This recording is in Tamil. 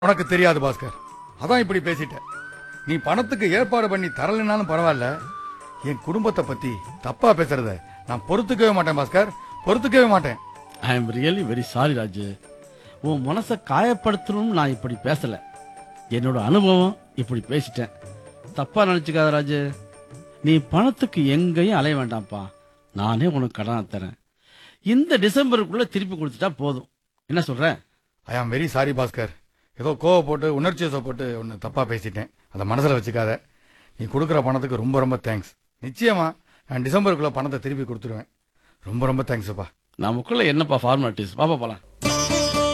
உனக்கு தெரியாது பாஸ்கர் அதான் இப்படி பேசிட்ட நீ பணத்துக்கு ஏற்பாடு பண்ணி தரலைனாலும் பரவாயில்ல என் குடும்பத்தை பத்தி தப்பா பேசுறத நான் பொறுத்துக்கவே மாட்டேன் பாஸ்கர் பொறுத்துக்கவே மாட்டேன் I am really very sorry Raju உன் மனசை காயப்படுத்தணும்னு நான் இப்படி பேசல என்னோட அனுபவம் இப்படி பேசிட்டேன் தப்பா நினைச்சுக்காத ராஜு நீ பணத்துக்கு எங்கேயும் அலைய வேண்டாம்ப்பா நானே உனக்கு கடனை தரேன் இந்த டிசம்பருக்குள்ள திருப்பி கொடுத்துட்டா போதும் என்ன சொல்ற ஐ ஆம் வெரி சாரி பாஸ்கர் ஏதோ கோவப்பட்டு உணர்ச்சி வசப்பட்டு ஒன்று தப்பா பேசிட்டேன் அதை மனசுல வச்சுக்காத நீ கொடுக்குற பணத்துக்கு ரொம்ப ரொம்ப தேங்க்ஸ் நிச்சயமா நான் டிசம்பருக்குள்ள பணத்தை திருப்பி கொடுத்துருவேன் ரொம்ப ரொம்ப தேங்க்ஸ்ப்பா நமக்குள்ள என்னப்பா ஃபார்மாலிட்டிஸ் பாப்பா போலாம்